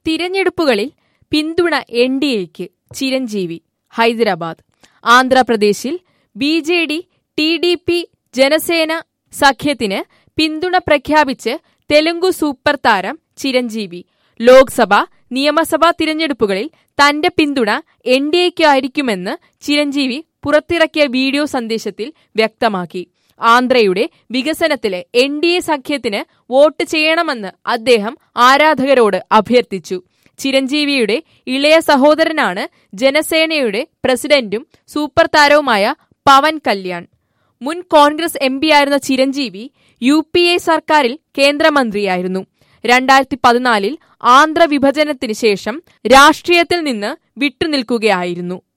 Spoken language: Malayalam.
തിരഞ്ഞെടുപ്പുകളിൽ പിന്തുണ എൻ ഡി എക്ക് ചിരഞ്ജീവി ഹൈദരാബാദ് ആന്ധ്രാപ്രദേശിൽ B J D T D P Janasena സഖ്യത്തിന് പിന്തുണ പ്രഖ്യാപിച്ച് തെലുങ്കു സൂപ്പർ താരം ചിരഞ്ജീവി ലോക്സഭ നിയമസഭാ തിരഞ്ഞെടുപ്പുകളിൽ തന്റെ പിന്തുണ എൻ ഡി എക്കായിരിക്കുമെന്ന് ചിരഞ്ജീവി പുറത്തിറക്കിയ വീഡിയോ സന്ദേശത്തിൽ വ്യക്തമാക്കി ആന്ധ്രയുടെ വികസനത്തിലെ എൻ ഡി എ സഖ്യത്തിന് വോട്ട് ചെയ്യണമെന്ന് അദ്ദേഹം ആരാധകരോട് അഭ്യർത്ഥിച്ചു ചിരഞ്ജീവിയുടെ ഇളയ സഹോദരനാണ് ജനസേനയുടെ പ്രസിഡന്റും സൂപ്പർ താരവുമായ പവൻ കല്യാൺ മുൻ കോൺഗ്രസ് എം പിയായിരുന്ന ചിരഞ്ജീവി യു പി എ സർക്കാരിൽ കേന്ദ്രമന്ത്രിയായിരുന്നു രണ്ടായിരത്തി പതിനാലിൽ ആന്ധ്ര വിഭജനത്തിന് ശേഷം രാഷ്ട്രീയത്തിൽ നിന്ന് വിട്ടുനിൽക്കുകയായിരുന്നു